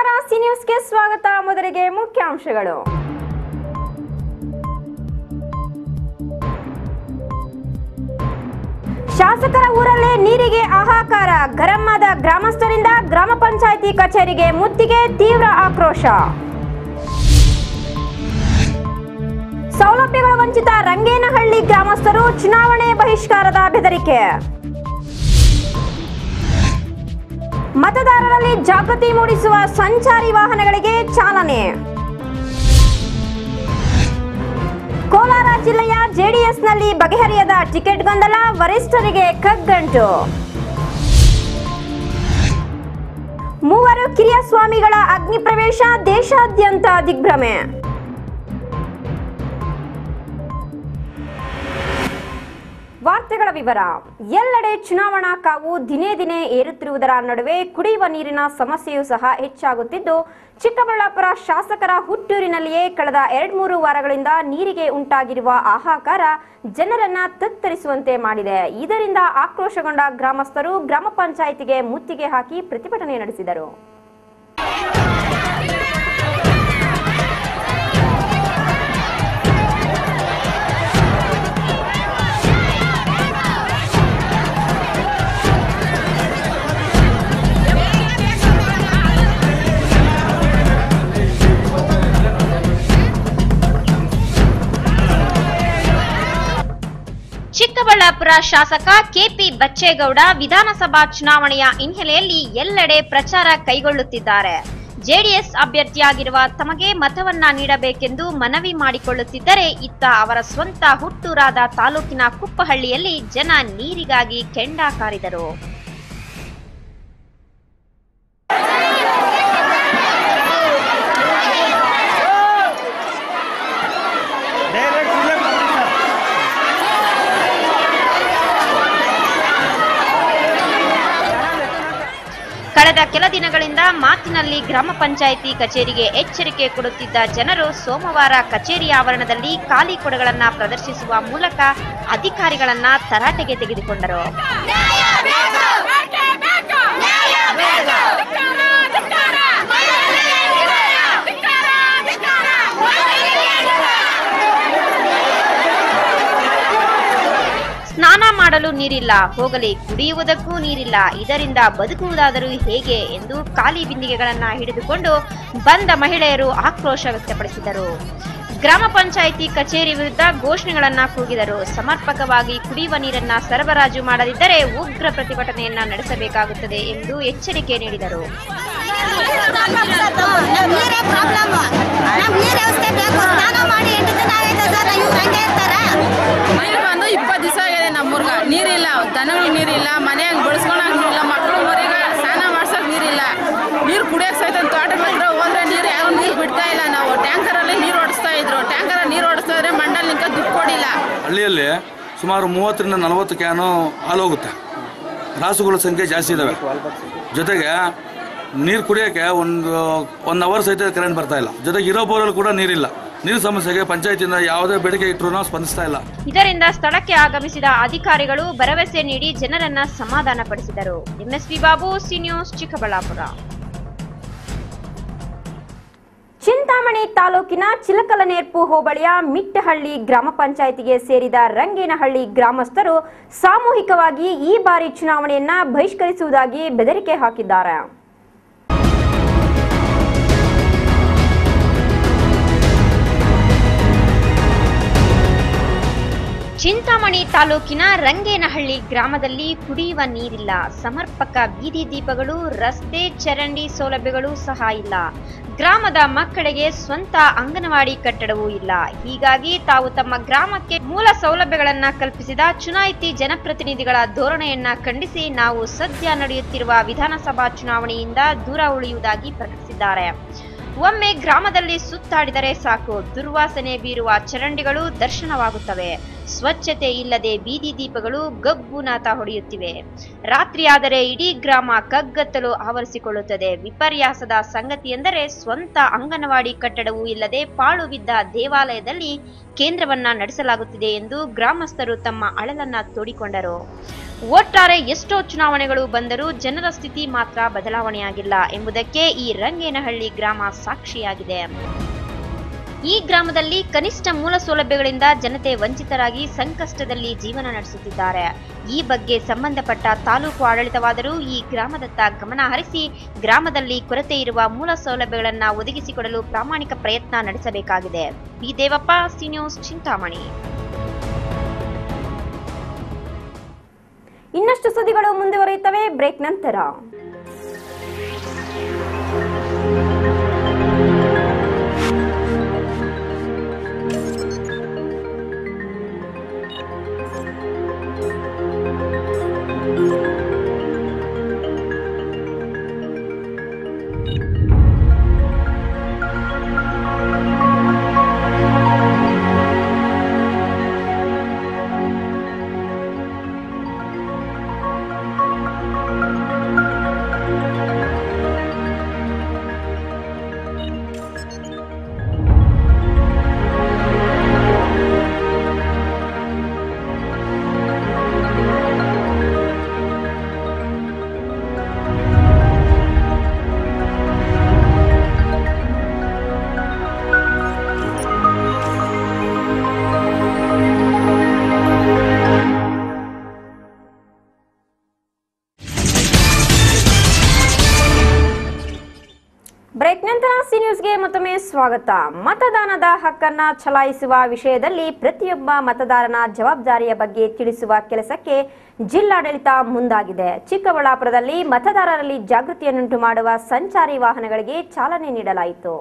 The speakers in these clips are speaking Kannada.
ನಮಸ್ಕಾರ ಸಿ ನ್ಯೂಸ್ಗೆ ಸ್ವಾಗತ ಮೊದಲಿಗೆ ಮುಖ್ಯಾಂಶಗಳು ಶಾಸಕರ ಊರಲ್ಲೇ ನೀರಿಗೆ ಹಾಹಾಕಾರ ಗರಮ್ಮದ ಗ್ರಾಮಸ್ಥರಿಂದ ಗ್ರಾಮ ಪಂಚಾಯಿತಿ ಕಚೇರಿಗೆ ಮುತ್ತಿಗೆ ತೀವ್ರ ಆಕ್ರೋಶ ಸೌಲಭ್ಯಗಳ ವಂಚಿತ ರಂಗೇನಹಳ್ಳಿ ಗ್ರಾಮಸ್ಥರು ಚುನಾವಣೆ ಬಹಿಷ್ಕಾರದ ಬೆದರಿಕೆ ಮತದಾರರಲ್ಲಿ ಜಾಗೃತಿ ಮೂಡಿಸುವ ಸಂಚಾರಿ ವಾಹನಗಳಿಗೆ ಚಾಲನೆ ಕೋಲಾರ ಜಿಲ್ಲೆಯ ಜೆಡಿಎಸ್ನಲ್ಲಿ ಬಗೆಹರಿಯದ ಟಿಕೆಟ್ ಗೊಂದಲ ವರಿಷ್ಠರಿಗೆ ಕಗ್ಗಂಟು ಮೂವರು ಕಿರಿಯ ಸ್ವಾಮಿಗಳ ಅಗ್ನಿ ಪ್ರವೇಶ ದೇಶಾದ್ಯಂತ ದಿಗ್ಭ್ರಮೆ ವಾರ್ತೆಗಳ ವಿವರ ಎಲ್ಲೆಡೆ ಚುನಾವಣಾ ಕಾವು ದಿನೇ ದಿನೇ ಏರುತ್ತಿರುವುದರ ನಡುವೆ ಕುಡಿಯುವ ನೀರಿನ ಸಮಸ್ಯೆಯೂ ಸಹ ಹೆಚ್ಚಾಗುತ್ತಿದ್ದು ಚಿಕ್ಕಬಳ್ಳಾಪುರ ಶಾಸಕರ ಹುಟ್ಟೂರಿನಲ್ಲಿಯೇ ಕಳೆದ ಎರಡ್ಮೂರು ವಾರಗಳಿಂದ ನೀರಿಗೆ ಉಂಟಾಗಿರುವ ಹಾಹಾಕಾರ ಜನರನ್ನ ತತ್ತರಿಸುವಂತೆ ಮಾಡಿದೆ ಇದರಿಂದ ಆಕ್ರೋಶಗೊಂಡ ಗ್ರಾಮಸ್ಥರು ಗ್ರಾಮ ಪಂಚಾಯಿತಿಗೆ ಮುತ್ತಿಗೆ ಹಾಕಿ ಪ್ರತಿಭಟನೆ ನಡೆಸಿದರು ಚಿಕ್ಕಬಳ್ಳಾಪುರ ಶಾಸಕ ಕೆಪಿ ಬಚ್ಚೇಗೌಡ ವಿಧಾನಸಭಾ ಚುನಾವಣೆಯ ಹಿನ್ನೆಲೆಯಲ್ಲಿ ಎಲ್ಲೆಡೆ ಪ್ರಚಾರ ಕೈಗೊಳ್ಳುತ್ತಿದ್ದಾರೆ ಜೆಡಿಎಸ್ ಅಭ್ಯರ್ಥಿಯಾಗಿರುವ ತಮಗೆ ಮತವನ್ನ ನೀಡಬೇಕೆಂದು ಮನವಿ ಮಾಡಿಕೊಳ್ಳುತ್ತಿದ್ದರೆ ಇತ್ತ ಅವರ ಸ್ವಂತ ಹುಟ್ಟೂರಾದ ತಾಲೂಕಿನ ಕುಪ್ಪಹಳ್ಳಿಯಲ್ಲಿ ಜನ ನೀರಿಗಾಗಿ ಕೆಂಡ ಕಾರಿದರು ಕಳೆದ ಕೆಲ ದಿನಗಳಿಂದ ಮಾತಿನಲ್ಲಿ ಗ್ರಾಮ ಪಂಚಾಯಿತಿ ಕಚೇರಿಗೆ ಎಚ್ಚರಿಕೆ ಕೊಡುತ್ತಿದ್ದ ಜನರು ಸೋಮವಾರ ಕಚೇರಿ ಆವರಣದಲ್ಲಿ ಖಾಲಿ ಕೊಡಗಳನ್ನ ಪ್ರದರ್ಶಿಸುವ ಮೂಲಕ ಅಧಿಕಾರಿಗಳನ್ನ ತರಾಟೆಗೆ ತೆಗೆದುಕೊಂಡರು ಸ್ನಾನ ಮಾಡಲು ನೀರಿಲ್ಲ ಹೋಗಲಿ ಕುಡಿಯುವುದಕ್ಕೂ ನೀರಿಲ್ಲ ಇದರಿಂದ ಬದುಕುವುದಾದರೂ ಹೇಗೆ ಎಂದು ಖಾಲಿ ಬಿಂದಿಗೆಗಳನ್ನ ಹಿಡಿದುಕೊಂಡು ಬಂದ ಮಹಿಳೆಯರು ಆಕ್ರೋಶ ವ್ಯಕ್ತಪಡಿಸಿದರು ಗ್ರಾಮ ಪಂಚಾಯಿತಿ ಕಚೇರಿ ವಿರುದ್ಧ ಘೋಷಣೆಗಳನ್ನ ಕೂಗಿದರು ಸಮರ್ಪಕವಾಗಿ ಕುಡಿಯುವ ನೀರನ್ನ ಸರಬರಾಜು ಮಾಡದಿದ್ದರೆ ಉಗ್ರ ಪ್ರತಿಭಟನೆಯನ್ನ ನಡೆಸಬೇಕಾಗುತ್ತದೆ ಎಂದು ಎಚ್ಚರಿಕೆ ನೀಡಿದರು ನೀರೇ ಪ್ರಾಬ್ಲಮ್ ನಮ್ ನೀರ್ ವ್ಯವಸ್ಥೆ ಬೇಕು ಸ್ನಾನ ಮಾಡಿ ಎಂಟು ದಿನ ಆಗೈತೆ ಸರ್ ಇವ್ರು ಹಂಗೆ ಇರ್ತಾರ ನೀರು ಬಂದು ಇಪ್ಪತ್ತು ದಿವಸ ಆಗಿದೆ ನಮ್ಮೂರ್ಗ ನೀರಿಲ್ಲ ದನಗಳಿಗೆ ನೀರಿಲ್ಲ ಮನೆಯಾಗ ಬಳಸ್ಕೊಳಕ್ ನೀರಿಲ್ಲ ಮಕ್ಕಳು ಮರಿಗ ಸ್ನಾನ ಮಾಡ್ಸಕ್ ನೀರಿಲ್ಲ ನೀರು ಕುಡಿಯಕ್ ಸಹಿತ ತೋಟದ ಹತ್ರ ಹೋದ್ರೆ ನೀರು ಯಾರು ನೀರು ಬಿಡ್ತಾ ಇಲ್ಲ ನಾವು ಟ್ಯಾಂಕರಲ್ಲಿ ನೀರು ಓಡಿಸ್ತಾ ಇದ್ರು ಟ್ಯಾಂಕರ್ ನೀರು ಓಡಿಸ್ತಾ ಇದ್ರೆ ಮಂಡಲ್ ನಿಂಕ ದುಡ್ಡು ಕೊಡಿಲ್ಲ ಹಳ್ಳಿಯಲ್ಲಿ ಸುಮಾರು ಮೂವತ್ತರಿಂದ ನಲವತ್ತು ಕ್ಯಾನು ಹಾಲು ಹೋಗುತ್ತೆ ರಾಸುಗಳ ಸಂಖ್ಯೆ ಜಾಸ್ತಿ ಇದ್ದಾವೆ ಜೊತೆಗೆ ನೀರು ಕುಡಿಯೋಕ್ಕೆ ಒಂದು ಒನ್ ಅವರ್ ಸಹಿತ ಕರೆಂಟ್ ಬರ್ತಾ ಇಲ್ಲ ಜೊತೆಗೆ ಇರೋ ಬೋರಲ್ಲಿ ಕೂಡ ನೀರಿಲ್ಲ ನೀರು ಸಮಸ್ಯೆಗೆ ಪಂಚಾಯತಿಯಿಂದ ಯಾವುದೇ ಬೇಡಿಕೆ ಇಟ್ಟರು ಸ್ಪಂದಿಸ್ತಾ ಇಲ್ಲ ಇದರಿಂದ ಸ್ಥಳಕ್ಕೆ ಆಗಮಿಸಿದ ಅಧಿಕಾರಿಗಳು ಭರವಸೆ ನೀಡಿ ಜನರನ್ನ ಸಮಾಧಾನಪಡಿಸಿದರು MSP Babu C news Chikkaballapur Chintamani ತಾಲೂಕಿನ ಚಿಲಕಲನೇರ್ಪು ಹೋಬಳಿಯ ಮಿಟ್ಟಹಳ್ಳಿ ಗ್ರಾಮ ಪಂಚಾಯಿತಿಗೆ ಸೇರಿದ ರಂಗೇನಹಳ್ಳಿ ಗ್ರಾಮಸ್ಥರು ಸಾಮೂಹಿಕವಾಗಿ ಈ ಬಾರಿ ಚುನಾವಣೆಯನ್ನ ಬಹಿಷ್ಕರಿಸುವುದಾಗಿ ಬೆದರಿಕೆ ಹಾಕಿದ್ದಾರೆ ಚಿಂತಾಮಣಿ ತಾಲೂಕಿನ ರಂಗೇನಹಳ್ಳಿ ಗ್ರಾಮದಲ್ಲಿ ಕುಡಿಯುವ ನೀರಿಲ್ಲ ಸಮರ್ಪಕ ಬೀದಿ ದೀಪಗಳು ರಸ್ತೆ ಚರಂಡಿ ಸೌಲಭ್ಯಗಳು ಸಹ ಇಲ್ಲ ಗ್ರಾಮದ ಮಕ್ಕಳಿಗೆ ಸ್ವಂತ ಅಂಗನವಾಡಿ ಕಟ್ಟಡವೂ ಇಲ್ಲ ಹೀಗಾಗಿ ತಾವು ತಮ್ಮ ಗ್ರಾಮಕ್ಕೆ ಮೂಲ ಸೌಲಭ್ಯಗಳನ್ನ ಕಲ್ಪಿಸಿದ ಚುನಾಯಿತಿ ಜನಪ್ರತಿನಿಧಿಗಳ ಧೋರಣೆಯನ್ನ ಖಂಡಿಸಿ ನಾವು ಸದ್ಯ ನಡೆಯುತ್ತಿರುವ ವಿಧಾನಸಭಾ ಚುನಾವಣೆಯಿಂದ ದೂರ ಉಳಿಯುವುದಾಗಿ ಪ್ರಕಟಿಸಿದ್ದಾರೆ ಒಮ್ಮೆ ಗ್ರಾಮದಲ್ಲಿ ಸುತ್ತಾಡಿದರೆ ಸಾಕು ದುರ್ವಾಸನೆ ಬೀರುವ ಚರಂಡಿಗಳು ದರ್ಶನವಾಗುತ್ತವೆ ಸ್ವಚ್ಛತೆ ಇಲ್ಲದೆ ಬೀದಿ ದೀಪಗಳು ಗಬ್ಬುನಾಥ ಹೊಡೆಯುತ್ತಿವೆ ರಾತ್ರಿಯಾದರೆ ಇಡೀ ಗ್ರಾಮ ಕಗ್ಗತ್ತಲು ಆವರಿಸಿಕೊಳ್ಳುತ್ತದೆ ವಿಪರ್ಯಾಸದ ಸಂಗತಿಯೆಂದರೆ ಸ್ವಂತ ಅಂಗನವಾಡಿ ಕಟ್ಟಡವೂ ಇಲ್ಲದೆ ಪಾಳು ಬಿದ್ದ ದೇವಾಲಯದಲ್ಲಿ ಕೇಂದ್ರವನ್ನ ನಡೆಸಲಾಗುತ್ತಿದೆ ಎಂದು ಗ್ರಾಮಸ್ಥರು ತಮ್ಮ ಅಳಲನ್ನ ತೋಡಿಕೊಂಡರು ಒಟ್ಟಾರೆ ಎಷ್ಟೋ ಚುನಾವಣೆಗಳು ಬಂದರೂ ಜನರ ಸ್ಥಿತಿ ಮಾತ್ರ ಬದಲಾವಣೆಯಾಗಿಲ್ಲ ಎಂಬುದಕ್ಕೆ ಈ ರಂಗೇನಹಳ್ಳಿ ಗ್ರಾಮ ಸಾಕ್ಷಿಯಾಗಿದೆ ಈ ಗ್ರಾಮದಲ್ಲಿ ಕನಿಷ್ಠ ಮೂಲ ಸೌಲಭ್ಯಗಳಿಂದ ಜನತೆ ವಂಚಿತರಾಗಿ ಸಂಕಷ್ಟದಲ್ಲಿ ಜೀವನ ನಡೆಸುತ್ತಿದ್ದಾರೆ ಈ ಬಗ್ಗೆ ಸಂಬಂಧಪಟ್ಟ ತಾಲೂಕು ಆಡಳಿತವಾದರೂ ಈ ಗ್ರಾಮದತ್ತ ಗಮನ ಹರಿಸಿ ಗ್ರಾಮದಲ್ಲಿ ಕೊರತೆ ಇರುವ ಮೂಲ ಸೌಲಭ್ಯಗಳನ್ನು ಒದಗಿಸಿಕೊಡಲು ಪ್ರಾಮಾಣಿಕ ಪ್ರಯತ್ನ ನಡೆಸಬೇಕಾಗಿದೆ B Devappa C news Chintamani ಇನ್ನಷ್ಟು ಸುದ್ದಿಗಳು ಮುಂದುವರಿಯುತ್ತವೆ ಬ್ರೇಕ್ ನಂತರ ಬ್ರೇಕ್ ನಂತರ ಸಿ ನ್ಯೂಸ್ಗೆ ಮತ್ತೊಮ್ಮೆ ಸ್ವಾಗತ ಮತದಾನದ ಹಕ್ಕನ್ನ ಚಲಾಯಿಸುವ ವಿಷಯದಲ್ಲಿ ಪ್ರತಿಯೊಬ್ಬ ಮತದಾರನ ಜವಾಬ್ದಾರಿಯ ಬಗ್ಗೆ ತಿಳಿಸುವ ಕೆಲಸಕ್ಕೆ ಜಿಲ್ಲಾಡಳಿತ ಮುಂದಾಗಿದೆ ಚಿಕ್ಕಬಳ್ಳಾಪುರದಲ್ಲಿ ಮತದಾರರಲ್ಲಿ ಜಾಗೃತಿಯನ್ನುಂಟು ಮಾಡುವ ಸಂಚಾರಿ ವಾಹನಗಳಿಗೆ ಚಾಲನೆ ನೀಡಲಾಯಿತು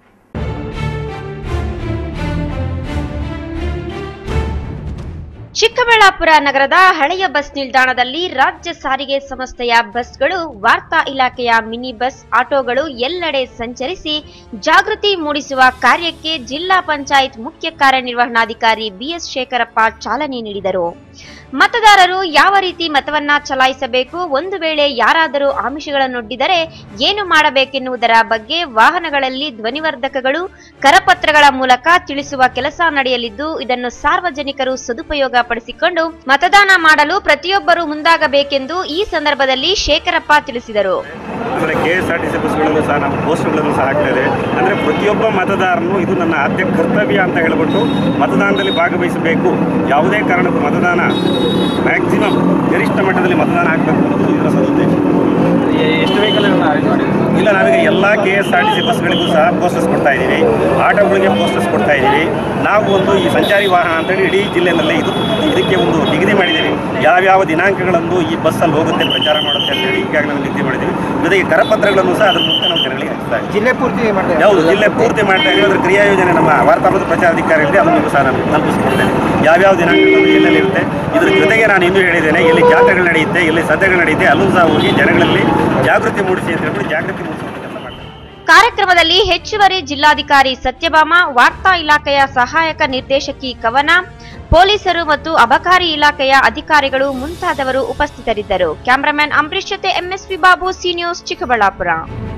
ಚಿಕ್ಕಬಳ್ಳಾಪುರ ನಗರದ ಹಳೆಯ ಬಸ್ ನಿಲ್ದಾಣದಲ್ಲಿ ರಾಜ್ಯ ಸಾರಿಗೆ ಸಂಸ್ಥೆಯ ಬಸ್ಗಳು ವಾರ್ತಾ ಇಲಾಖೆಯ ಮಿನಿ ಬಸ್ ಆಟೋಗಳು ಎಲ್ಲೆಡೆ ಸಂಚರಿಸಿ ಜಾಗೃತಿ ಮೂಡಿಸುವ ಕಾರ್ಯಕ್ಕೆ ಜಿಲ್ಲಾ ಪಂಚಾಯತ್ ಮುಖ್ಯ ಕಾರ್ಯನಿರ್ವಹಣಾಧಿಕಾರಿ ಬಿಎಸ್ ಶೇಖರಪ್ಪ ಚಾಲನೆ ನೀಡಿದರು ಮತದಾರರು ಯಾವ ರೀತಿ ಮತವನ್ನ ಚಲಾಯಿಸಬೇಕು ಒಂದು ವೇಳೆ ಯಾರಾದರೂ ಆಮಿಷಗಳನ್ನೊಡ್ಡಿದರೆ ಏನು ಮಾಡಬೇಕೆನ್ನುವುದರ ಬಗ್ಗೆ ವಾಹನಗಳಲ್ಲಿ ಧ್ವನಿವರ್ಧಕಗಳು ಕರಪತ್ರಗಳ ಮೂಲಕ ತಿಳಿಸುವ ಕೆಲಸ ನಡೆಯಲಿದ್ದು ಇದನ್ನು ಸಾರ್ವಜನಿಕರು ಸದುಪಯೋಗ ಪಡಿಸಿಕೊಂಡು ಮತದಾನ ಮಾಡಲು ಪ್ರತಿಯೊಬ್ಬರು ಮುಂದಾಗಬೇಕೆಂದು ಈ ಸಂದರ್ಭದಲ್ಲಿ ಶೇಖರಪ್ಪ ತಿಳಿಸಿದರು ಅಂದರೆ K S R T C ಬಸ್ಗಳಲ್ಲೂ ಸಹ ನಾವು ಪೋಸ್ಟರ್ಗಳನ್ನು ಸಹ ಹಾಕ್ತಾ ಇದೆ ಅಂದರೆ ಪ್ರತಿಯೊಬ್ಬ ಮತದಾರನು ಇದು ನನ್ನ ಆದ್ಯ ಕರ್ತವ್ಯ ಅಂತ ಹೇಳ್ಬಿಟ್ಟು ಮತದಾನದಲ್ಲಿ ಭಾಗವಹಿಸಬೇಕು ಯಾವುದೇ ಕಾರಣಕ್ಕೂ ಮತದಾನ ಮ್ಯಾಕ್ಸಿಮಮ್ ಗರಿಷ್ಠ ಮಟ್ಟದಲ್ಲಿ ಮತದಾನ ಆಗಬೇಕು ಅನ್ನೋದು ಇದರ ಸದುದ್ದೇಶ ಎಷ್ಟು ವೆಹಿಕಲ್ ಇಲ್ಲ ನಾವೀಗ ಎಲ್ಲ K S R T C ಬಸ್ಗಳಿಗೂ ಸಹ ಪೋಸ್ಟರ್ಸ್ ಕೊಡ್ತಾ ಇದ್ದೀವಿ ಆಟೋಗಳಿಗೆ ಪೋಸ್ಟರ್ಸ್ ಕೊಡ್ತಾ ಇದ್ದೀವಿ ನಾವು ಒಂದು ಈ ಸಂಚಾರಿ ವಾಹನ ಅಂತೇಳಿ ಇಡೀ ಜಿಲ್ಲೆಯಲ್ಲೇ ಇದು ಇದಕ್ಕೆ ಒಂದು ನಿಗದಿ ಮಾಡಿದ್ದೀವಿ ಯಾವ್ಯಾವ ದಿನಾಂಕಗಳಂದು ಈ ಬಸ್ಸಲ್ಲಿ ಹೋಗುತ್ತೆ ಪ್ರಚಾರ ಮಾಡುತ್ತೆ ಅಂತೇಳಿ ಈಗಾಗಲೇ ನಾವು ನಿಗದಿ ಮಾಡಿದ್ದೀವಿ ಜೊತೆಗೆ ಕರಪತ್ರಗಳನ್ನು ಸಹ ಅದ್ರ ಮೂಲಕ ನಾವು ಜನಗಳಿಗೆ ಹಂಚ್ತಾ ಇದ್ದೀವಿ ಜಿಲ್ಲೆ ಪೂರ್ತಿ ಮಾಡ್ತಾರೆ ಯಾವುದು ಜಿಲ್ಲೆ ಪೂರ್ತಿ ಮಾಡ್ತಾ ಇದ್ದೀವಿ ಅದ್ರ ಕ್ರಿಯಾ ಯೋಜನೆ ನಮ್ಮ ವಾರ್ತಾಪತ್ರ ಪ್ರಚಾರಾಧಿಕಾರಿಗಳಿಗೆ ಅದನ್ನು ಸಹ ನಾನು ತಲುಪಿಸ್ಕೊಡ್ತೇನೆ ಯಾವ್ಯಾವ ದಿನಾಂಕಗಳು ಎಲ್ಲೆಲ್ಲಿ ಇರುತ್ತೆ ಇದ್ರ ಜೊತೆಗೆ ನಾನು ಇನ್ನೂ ಹೇಳಿದ್ದೇನೆ ಎಲ್ಲಿ ಜಾತ್ರೆಗಳು ನಡೆಯುತ್ತೆ ಎಲ್ಲಿ ಸಭೆಗಳು ನಡೆಯುತ್ತೆ ಅಲ್ಲೂ ಸಹ ಹೋಗಿ ಜನಗಳಲ್ಲಿ ಜಾಗೃತಿ ಮೂಡಿಸಿ ಅಂತ ಹೇಳ್ಬಿಟ್ಟು ಜಾಗೃತಿ ಮೂಡಿಸುವಂಥ ಕೆಲಸ ಮಾಡ್ತಾರೆ ಕಾರ್ಯಕ್ರಮದಲ್ಲಿ ಹೆಚ್ಚುವರಿ ಜಿಲ್ಲಾಧಿಕಾರಿ ಸತ್ಯಭಾಮ ವಾರ್ತಾ ಇಲಾಖೆಯ ಸಹಾಯಕ ನಿರ್ದೇಶಕಿ ಕವನ ಪೊಲೀಸರು ಮತ್ತು ಅಬಕಾರಿ ಇಲಾಖೆಯ ಅಧಿಕಾರಿಗಳು ಮುಂತಾದವರು ಉಪಸ್ಥಿತರಿದ್ದರು ಕ್ಯಾಮರಾಮನ್ ಅಂಬರೀಶ್ ಜೊತೆ MSV Babu C news Chikkaballapur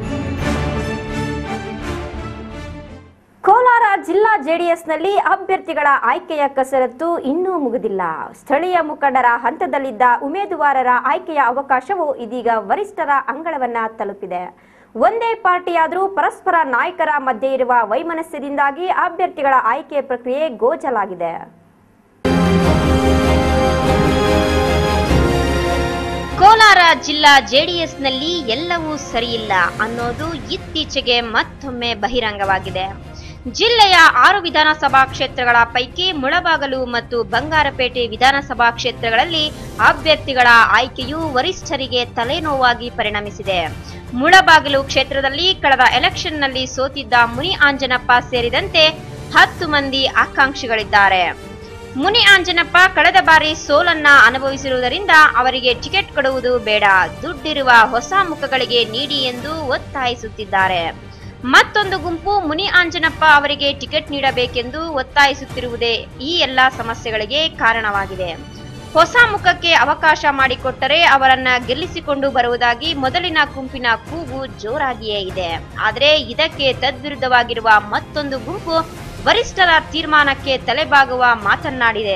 Kolar ಜಿಲ್ಲಾ ಜೆಡಿಎಸ್ನಲ್ಲಿ ಅಭ್ಯರ್ಥಿಗಳ ಆಯ್ಕೆಯ ಕಸರತ್ತು ಇನ್ನೂ ಮುಗಿದಿಲ್ಲ ಸ್ಥಳೀಯ ಮುಖಂಡರ ಹಂತದಲ್ಲಿದ್ದ ಉಮೇದುವಾರರ ಆಯ್ಕೆಯ ಅವಕಾಶವು ಇದೀಗ ವರಿಷ್ಠರ ಅಂಗಳವನ್ನ ತಲುಪಿದೆ ಒಂದೇ ಪಾರ್ಟಿಯಾದರೂ ಪರಸ್ಪರ ನಾಯಕರ ಮಧ್ಯೆ ಇರುವ ವೈಮನಸ್ಯದಿಂದಾಗಿ ಅಭ್ಯರ್ಥಿಗಳ ಆಯ್ಕೆ ಪ್ರಕ್ರಿಯೆ ಗೋಚಲಾಗಿದೆ ಕೋಲಾರ ಜಿಲ್ಲಾ ಜೆಡಿಎಸ್ನಲ್ಲಿ ಎಲ್ಲವೂ ಸರಿಯಿಲ್ಲ ಅನ್ನೋದು ಇತ್ತೀಚೆಗೆ ಮತ್ತೊಮ್ಮೆ ಬಹಿರಂಗವಾಗಿದೆ ಜಿಲ್ಲೆಯ ಆರು ವಿಧಾನಸಭಾ ಕ್ಷೇತ್ರಗಳ ಪೈಕಿ ಮುಳಬಾಗಲು ಮತ್ತು ಬಂಗಾರಪೇಟೆ ವಿಧಾನಸಭಾ ಕ್ಷೇತ್ರಗಳಲ್ಲಿ ಅಭ್ಯರ್ಥಿಗಳ ಆಯ್ಕೆಯು ವರಿಷ್ಠರಿಗೆ ತಲೆನೋವಾಗಿ ಪರಿಣಮಿಸಿದೆ ಮುಳಬಾಗಿಲು ಕ್ಷೇತ್ರದಲ್ಲಿ ಕಳೆದ ಎಲೆಕ್ಷನ್ನಲ್ಲಿ ಸೋತಿದ್ದ ಮುನಿ ಆಂಜನಪ್ಪ ಸೇರಿದಂತೆ ಹತ್ತು ಮಂದಿ ಆಕಾಂಕ್ಷಿಗಳಿದ್ದಾರೆ ಮುನಿ ಆಂಜನಪ್ಪ ಕಳೆದ ಬಾರಿ ಸೋಲನ್ನ ಅನುಭವಿಸಿರುವುದರಿಂದ ಅವರಿಗೆ ಟಿಕೆಟ್ ಕೊಡುವುದು ಬೇಡ ದುಡ್ಡಿರುವ ಹೊಸ ಮುಖಗಳಿಗೆ ನೀಡಿ ಎಂದು ಒತ್ತಾಯಿಸುತ್ತಿದ್ದಾರೆ ಮತ್ತೊಂದು ಗುಂಪು ಮುನಿ ಆಂಜನಪ್ಪ ಅವರಿಗೆ ಟಿಕೆಟ್ ನೀಡಬೇಕೆಂದು ಒತ್ತಾಯಿಸುತ್ತಿರುವುದೇ ಈ ಎಲ್ಲಾ ಸಮಸ್ಯೆಗಳಿಗೆ ಕಾರಣವಾಗಿದೆ ಹೊಸ ಮುಖಕ್ಕೆ ಅವಕಾಶ ಮಾಡಿಕೊಟ್ಟರೆ ಅವರನ್ನ ಗೆಲ್ಲಿಸಿಕೊಂಡು ಬರುವುದಾಗಿ ಮೊದಲಿನ ಗುಂಪಿನ ಕೂಗು ಜೋರಾಗಿಯೇ ಇದೆ ಆದರೆ ಇದಕ್ಕೆ ತದ್ವಿರುದ್ಧವಾಗಿರುವ ಮತ್ತೊಂದು ಗುಂಪು ವರಿಷ್ಠರ ತೀರ್ಮಾನಕ್ಕೆ ತಲೆಬಾಗುವ ಮಾತನ್ನಾಡಿದೆ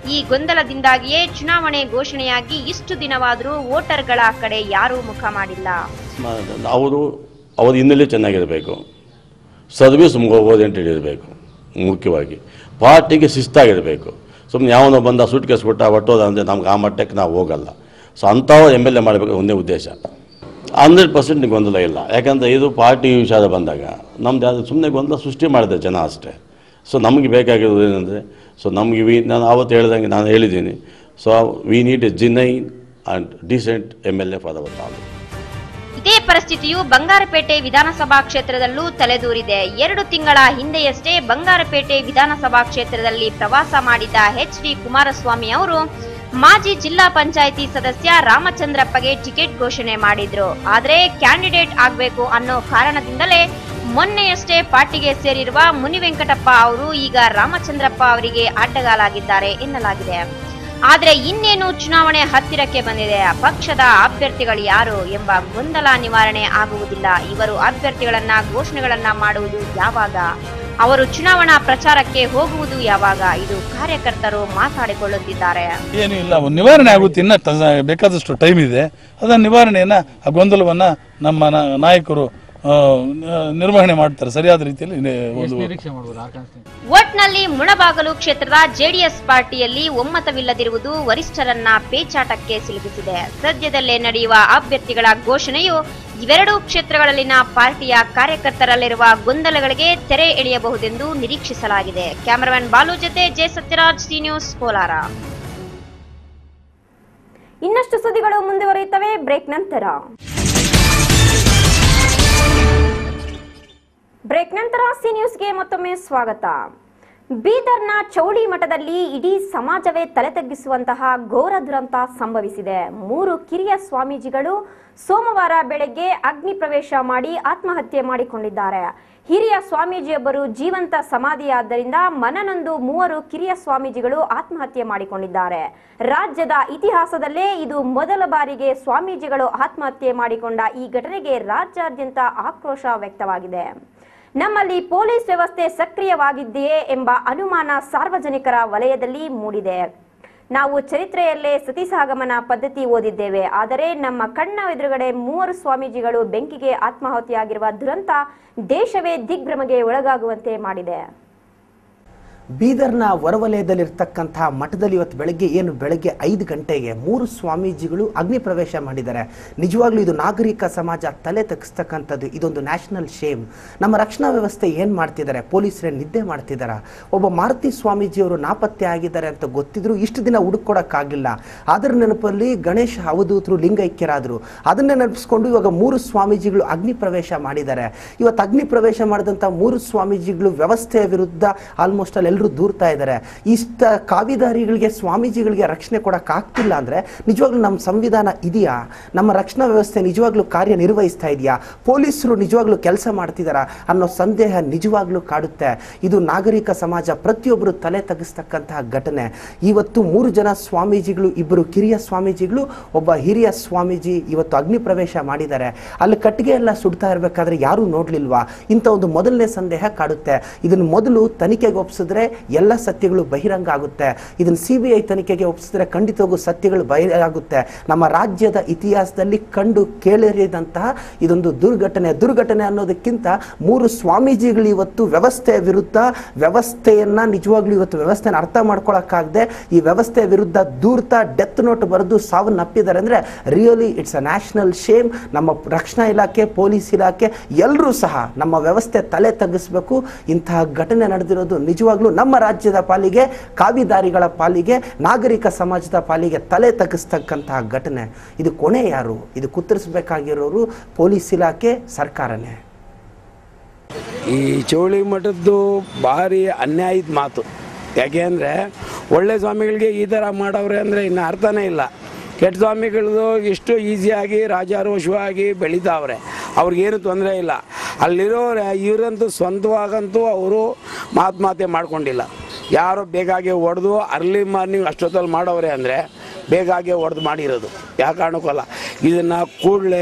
ಈ ಗೊಂದಲದಿಂದಾಗಿಯೇ ಚುನಾವಣೆ ಘೋಷಣೆಯಾಗಿ ಇಷ್ಟು ದಿನವಾದರೂ ವೋಟರ್ಗಳ ಕಡೆ ಯಾರೂ ಮುಖ ಮಾಡಿಲ್ಲ ಅವರು ಅವ್ರ ಹಿನ್ನೆಲೆ ಚೆನ್ನಾಗಿರಬೇಕು ಸರ್ವಿಸ್ ಓರಿಯೆಂಟೆಡ್ ಇರಬೇಕು ಮುಖ್ಯವಾಗಿ ಪಾರ್ಟಿಗೆ ಶಿಸ್ತಾಗಿರಬೇಕು ಸುಮ್ಮನೆ ಯಾವನೋ ಬಂದ ಸುಟ್ ಕೇಸ್ ಕೊಟ್ಟ ಒಟ್ಟೋದ ಅಂದರೆ ನಮ್ಗೆ ಆ ಮಟ್ಟಕ್ಕೆ ನಾವು ಹೋಗಲ್ಲ ಸೊ ಅಂಥವ್ರು ಎಮ್ ಎಲ್ ಎ ಮಾಡಬೇಕು ಒಂದೇ ಉದ್ದೇಶ ಹಂಡ್ರೆಡ್ ಪರ್ಸೆಂಟ್ ಗೊಂದಲ ಇಲ್ಲ ಯಾಕಂದರೆ ಇದು ಪಾರ್ಟಿ ವಿಚಾರ ಬಂದಾಗ ನಮ್ದು ಯಾವುದು ಸುಮ್ಮನೆ ಗೊಂದಲ ಸೃಷ್ಟಿ ಮಾಡಿದೆ ಜನ ಅಷ್ಟೇ ಸೊ ನಮಗೆ ಬೇಕಾಗಿರೋದು ಏನಂದರೆ ಸೊ ನಮಗೆ ವಿ ನಾನು ಆವತ್ತು ಹೇಳ್ದಂಗೆ ನಾನು ಹೇಳಿದ್ದೀನಿ so we need a genuine and decent M L A for our ತಾಲೂಕು ಇದೇ ಪರಿಸ್ಥಿತಿಯು ಬಂಗಾರಪೇಟೆ ವಿಧಾನಸಭಾ ಕ್ಷೇತ್ರದಲ್ಲೂ ತಲೆದೂರಿದೆ ಎರಡು ತಿಂಗಳ ಹಿಂದೆಯಷ್ಟೇ ಬಂಗಾರಪೇಟೆ ವಿಧಾನಸಭಾ ಕ್ಷೇತ್ರದಲ್ಲಿ ಪ್ರವಾಸ ಮಾಡಿದ್ದ ಎಚ್ ಡಿ ಕುಮಾರಸ್ವಾಮಿ ಅವರು ಮಾಜಿ ಜಿಲ್ಲಾ ಪಂಚಾಯಿತಿ ಸದಸ್ಯ ರಾಮಚಂದ್ರಪ್ಪಗೆ ಟಿಕೆಟ್ ಘೋಷಣೆ ಮಾಡಿದ್ರು ಆದ್ರೆ ಕ್ಯಾಂಡಿಡೇಟ್ ಆಗ್ಬೇಕು ಅನ್ನೋ ಕಾರಣದಿಂದಲೇ ಮೊನ್ನೆಯಷ್ಟೇ ಪಾರ್ಟಿಗೆ ಸೇರಿರುವ ಮುನಿವೆಂಕಟಪ್ಪ ಅವರು ಈಗ ರಾಮಚಂದ್ರಪ್ಪ ಅವರಿಗೆ ಅಡ್ಡಗಾಲಾಗಿದ್ದಾರೆ ಎನ್ನಲಾಗಿದೆ ಆದ್ರೆ ಇನ್ನೇನು ಚುನಾವಣೆ ಹತ್ತಿರಕ್ಕೆ ಬಂದಿದೆ ಪಕ್ಷದ ಅಭ್ಯರ್ಥಿಗಳು ಯಾರು ಎಂಬ ಗೊಂದಲ ನಿವಾರಣೆ ಆಗುವುದಿಲ್ಲ ಇವರು ಅಭ್ಯರ್ಥಿಗಳನ್ನ ಘೋಷಣೆಗಳನ್ನ ಮಾಡುವುದು ಯಾವಾಗ ಅವರು ಚುನಾವಣಾ ಪ್ರಚಾರಕ್ಕೆ ಹೋಗುವುದು ಯಾವಾಗ ಇದು ಕಾರ್ಯಕರ್ತರು ಮಾತಾಡಿಕೊಳ್ಳುತ್ತಿದ್ದಾರೆ ಏನು ಇಲ್ಲ ಒಂದು ನಿವಾರಣೆ ಆಗುತ್ತೆ ಇನ್ನ ತ- ಬೇಕಾದಷ್ಟು ಟೈಮ್ ಇದೆ ಅದನ್ನ ನಿವಾರಣೆಯನ್ನ ಆ ಗೊಂದಲವನ್ನ ನಮ್ಮ ನ- ನಾಯಕರು ಆ, ನಿರ್ವಹಣೆ ಮಾಡ್ತಾರೆ ಸರಿಯಾದ ರೀತಿಯಲ್ಲಿ ನೆ- ಒಂದು ಒಟ್ನಲ್ಲಿ ಮುಳಬಾಗಲು ಕ್ಷೇತ್ರದ ಜೆಡಿಎಸ್ ಪಾರ್ಟಿಯಲ್ಲಿ ಒಮ್ಮತವಿಲ್ಲದಿರುವುದು ವರಿಷ್ಠರನ್ನ ಪೇಚಾಟಕ್ಕೆ ಸಿಲುಕಿಸಿದೆ ಸದ್ಯದಲ್ಲೇ ನಡೆಯುವ ಅಭ್ಯರ್ಥಿಗಳ ಘೋಷಣೆಯು ಇವೆರಡೂ ಕ್ಷೇತ್ರಗಳಲ್ಲಿನ ಪಾರ್ಟಿಯ ಕಾರ್ಯಕರ್ತರಲ್ಲಿರುವ ಗೊಂದಲಗಳಿಗೆ ತೆರೆ ಎಳೆಯಬಹುದೆಂದು ನಿರೀಕ್ಷಿಸಲಾಗಿದೆ ಕ್ಯಾಮರಾಮನ್ ಬಾಲು ಜೊತೆ J Sathyaraj C news Kolar ಇನ್ನಷ್ಟು ಸುದ್ದಿಗಳು ಮುಂದುವರಿಯುತ್ತವೆ ಬ್ರೇಕ್ ನಂತರ ಬ್ರೇಕ್ ನಂತರ ಸಿ ನ್ಯೂಸ್ಗೆ ಮತ್ತೊಮ್ಮೆ ಸ್ವಾಗತ ಬೀದರ್ನ ಚೌಳಿ ಮಠದಲ್ಲಿ ಇಡೀ ಸಮಾಜವೇ ತಲೆ ತಗ್ಗಿಸುವಂತಹ ಘೋರ ದುರಂತ ಸಂಭವಿಸಿದೆ ಮೂರು ಕಿರಿಯ ಸ್ವಾಮೀಜಿಗಳು ಸೋಮವಾರ ಬೆಳಗ್ಗೆ ಅಗ್ನಿ ಪ್ರವೇಶ ಮಾಡಿ ಆತ್ಮಹತ್ಯೆ ಮಾಡಿಕೊಂಡಿದ್ದಾರೆ ಹಿರಿಯ ಸ್ವಾಮೀಜಿಯೊಬ್ಬರು ಜೀವಂತ ಸಮಾಧಿಯಾದ್ದರಿಂದ ಮನನೊಂದು ಮೂವರು ಕಿರಿಯ ಸ್ವಾಮೀಜಿಗಳು ಆತ್ಮಹತ್ಯೆ ಮಾಡಿಕೊಂಡಿದ್ದಾರೆ ರಾಜ್ಯದ ಇತಿಹಾಸದಲ್ಲೇ ಇದು ಮೊದಲ ಬಾರಿಗೆ ಸ್ವಾಮೀಜಿಗಳು ಆತ್ಮಹತ್ಯೆ ಮಾಡಿಕೊಂಡ ಈ ಘಟನೆಗೆ ರಾಜ್ಯಾದ್ಯಂತ ಆಕ್ರೋಶ ವ್ಯಕ್ತವಾಗಿದೆ ನಮ್ಮಲ್ಲಿ ಪೊಲೀಸ್ ವ್ಯವಸ್ಥೆ ಸಕ್ರಿಯವಾಗಿದೆಯೇ ಎಂಬ ಅನುಮಾನ ಸಾರ್ವಜನಿಕರ ವಲಯದಲ್ಲಿ ಮೂಡಿದೆ ನಾವು ಚರಿತ್ರೆಯಲ್ಲೇ ಸತಿಸಹಗಮನ ಪದ್ಧತಿ ಓದಿದ್ದೇವೆ ಆದರೆ ನಮ್ಮ ಕಣ್ಣ ಎದುರುಗಡೆ ಮೂವರು ಸ್ವಾಮೀಜಿಗಳು ಬೆಂಕಿಗೆ ಆತ್ಮಾಹುತಿಯಾಗಿರುವ ದುರಂತ ದೇಶವೇ ದಿಗ್ಭ್ರಮೆಗೆ ಒಳಗಾಗುವಂತೆ ಮಾಡಿದೆ ಬೀದರ್ನ ಹೊರವಲಯದಲ್ಲಿರ್ತಕ್ಕಂತಹ ಮಠದಲ್ಲಿ ಇವತ್ತು ಬೆಳಗ್ಗೆ ಏನು ಬೆಳಗ್ಗೆ ಐದು ಗಂಟೆಗೆ ಮೂರು ಸ್ವಾಮೀಜಿಗಳು ಅಗ್ನಿ ಪ್ರವೇಶ ಮಾಡಿದ್ದಾರೆ ನಿಜವಾಗ್ಲೂ ಇದು ನಾಗರಿಕ ಸಮಾಜ ತಲೆ ತಗ್ಸ್ತಕ್ಕಂಥದ್ದು ಇದೊಂದು ನ್ಯಾಷನಲ್ ಶೇಮ್ ನಮ್ಮ ರಕ್ಷಣಾ ವ್ಯವಸ್ಥೆ ಏನು ಮಾಡ್ತಿದ್ದಾರೆ ಪೊಲೀಸರೇ ನಿದ್ದೆ ಮಾಡ್ತಿದ್ದಾರೆ ಒಬ್ಬ ಮಾರುತಿ ಸ್ವಾಮೀಜಿಯವರು ನಾಪತ್ತೆ ಆಗಿದ್ದಾರೆ ಅಂತ ಗೊತ್ತಿದ್ರು ಇಷ್ಟು ದಿನ ಹುಡುಕೊಡಕ್ಕಾಗಲಿಲ್ಲ ಅದರ ನೆನಪಲ್ಲಿ ಗಣೇಶ ಅವಧೂತರು ಲಿಂಗೈಕ್ಯರಾದರು ಅದನ್ನೇ ನೆನಪಿಸ್ಕೊಂಡು ಇವಾಗ ಮೂರು ಸ್ವಾಮೀಜಿಗಳು ಅಗ್ನಿ ಪ್ರವೇಶ ಮಾಡಿದ್ದಾರೆ ಇವತ್ತು ಅಗ್ನಿ ಪ್ರವೇಶ ಮಾಡಿದಂಥ ಮೂರು ಸ್ವಾಮೀಜಿಗಳು ವ್ಯವಸ್ಥೆಯ ವಿರುದ್ಧ ಆಲ್ಮೋಸ್ಟ್ ಅಲ್ಲಿ ಎಲ್ಲರೂ ದೂರ್ತಾ ಇದ್ದಾರೆ ಇಷ್ಟ ಕಾವಿದಾರಿಗಳಿಗೆ ಸ್ವಾಮೀಜಿಗಳಿಗೆ ರಕ್ಷಣೆ ಕೊಡೋಕ್ಕಾಗ್ತಿಲ್ಲ ಅಂದರೆ ನಿಜವಾಗ್ಲೂ ನಮ್ಮ ಸಂವಿಧಾನ ಇದೆಯಾ ನಮ್ಮ ರಕ್ಷಣಾ ವ್ಯವಸ್ಥೆ ನಿಜವಾಗ್ಲೂ ಕಾರ್ಯನಿರ್ವಹಿಸ್ತಾ ಇದೆಯಾ ಪೊಲೀಸರು ನಿಜವಾಗ್ಲೂ ಕೆಲಸ ಮಾಡ್ತಿದ್ದಾರಾ ಅನ್ನೋ ಸಂದೇಹ ನಿಜವಾಗ್ಲೂ ಕಾಡುತ್ತೆ ಇದು ನಾಗರಿಕ ಸಮಾಜ ಪ್ರತಿಯೊಬ್ಬರು ತಲೆ ತಗ್ಗಿಸ್ತಕ್ಕಂತಹ ಘಟನೆ ಇವತ್ತು ಮೂರು ಜನ ಸ್ವಾಮೀಜಿಗಳು ಇಬ್ಬರು ಕಿರಿಯ ಸ್ವಾಮೀಜಿಗಳು ಒಬ್ಬ ಹಿರಿಯ ಸ್ವಾಮೀಜಿ ಇವತ್ತು ಅಗ್ನಿ ಪ್ರವೇಶ ಮಾಡಿದ್ದಾರೆ ಅಲ್ಲಿ ಕಟ್ಟಿಗೆ ಎಲ್ಲ ಸುಡ್ತಾ ಇರಬೇಕಾದ್ರೆ ಯಾರೂ ನೋಡ್ಲಿಲ್ವಾ ಇಂಥ ಒಂದು ಮೊದಲನೇ ಸಂದೇಹ ಕಾಡುತ್ತೆ ಇದನ್ನು ಮೊದಲು ತನಿಖೆಗೆ ಒಪ್ಪಿಸಿದ್ರೆ ಎಲ್ಲ ಸತ್ಯಗಳು ಬಹಿರಂಗ ಆಗುತ್ತೆ ಇದನ್ನು ಸಿ ಬಿ ಐ ತನಿಖೆಗೆ ಒಪ್ಪಿಸಿದ್ರೆ ಖಂಡಿತವಾಗೂ ಸತ್ಯಗಳು ಬಹಿರಂಗ ಆಗುತ್ತೆ ನಮ್ಮ ರಾಜ್ಯದ ಇತಿಹಾಸದಲ್ಲಿ ಕಂಡು ಕೇಳಿರಿದಂತಹ ಇದೊಂದು ದುರ್ಘಟನೆ ದುರ್ಘಟನೆ ಅನ್ನೋದಕ್ಕಿಂತ ಮೂರು ಸ್ವಾಮೀಜಿಗಳು ಇವತ್ತು ವ್ಯವಸ್ಥೆಯ ವಿರುದ್ಧ ವ್ಯವಸ್ಥೆಯನ್ನ ನಿಜವಾಗ್ಲೂ ಇವತ್ತು ವ್ಯವಸ್ಥೆನ ಅರ್ಥ ಮಾಡ್ಕೊಳಕ್ಕಾಗದೆ ಈ ವ್ಯವಸ್ಥೆಯ ವಿರುದ್ಧ ದೂರ್ತಾ ಡೆತ್ ನೋಟ್ ಬರೆದು ಸಾವನ್ನಪ್ಪಿದ್ದಾರೆ ಅಂದ್ರೆ really it's a national shame ನಮ್ಮ ರಕ್ಷಣಾ ಇಲಾಖೆ ಪೊಲೀಸ್ ಇಲಾಖೆ ಎಲ್ಲರೂ ಸಹ ನಮ್ಮ ವ್ಯವಸ್ಥೆ ತಲೆ ತಗ್ಗಿಸ್ಬೇಕು ಇಂತಹ ಘಟನೆ ನಡೆದಿರೋದು ನಿಜವಾಗ್ಲೂ ನಮ್ಮ ರಾಜ್ಯದ ಪಾಲಿಗೆ ಕಾವಿದಾರಿಗಳ ಪಾಲಿಗೆ ನಾಗರಿಕ ಸಮಾಜದ ಪಾಲಿಗೆ ತಲೆ ತಗ್ಗಿಸ್ತಕ್ಕಂತಹ ಘಟನೆ ಇದು ಕೊನೆ ಯಾರು ಇದು ಕುತ್ತರಿಸಬೇಕಾಗಿರೋರು ಪೊಲೀಸ್ ಇಲಾಖೆ ಸರ್ಕಾರನೇ ಈ ಚೌಳಿ ಮಠದ್ದು ಭಾರಿ ಅನ್ಯಾಯದ ಮಾತು ಯಾಕೆ ಅಂದರೆ ಒಳ್ಳೆ ಸ್ವಾಮಿಗಳಿಗೆ ಈ ಥರ ಮಾಡವ್ರೆ ಅಂದರೆ ಇನ್ನು ಅರ್ಥನೇ ಇಲ್ಲ ಕೆಟ್ಟ ಸ್ವಾಮಿಗಳದು ಎಷ್ಟು ಈಸಿಯಾಗಿ ರಾಜಾರೋಷವಾಗಿ ಬೆಳೀತಾವ್ರೆ ಅವ್ರಿಗೇನು ತೊಂದರೆ ಇಲ್ಲ ಅಲ್ಲಿರೋರೆ ಇವರಂತೂ ಸ್ವಂತವಾಗಂತೂ ಅವರು ಮಾತ್ಮಾತೆ ಮಾಡ್ಕೊಂಡಿಲ್ಲ ಯಾರೋ ಬೇಕಾಗಿ ಹೊಡೆದು ಅರ್ಲಿ ಮಾರ್ನಿಂಗ್ ಅಷ್ಟೊತ್ತಲ್ಲಿ ಮಾಡವ್ರೆ ಅಂದರೆ ಬೇಗಾಗೆ ಹೊಡೆದು ಮಾಡಿರೋದು ಯಾವ ಕಾರಣಕ್ಕೂ ಅಲ್ಲ ಇದನ್ನು ಕೂಡಲೇ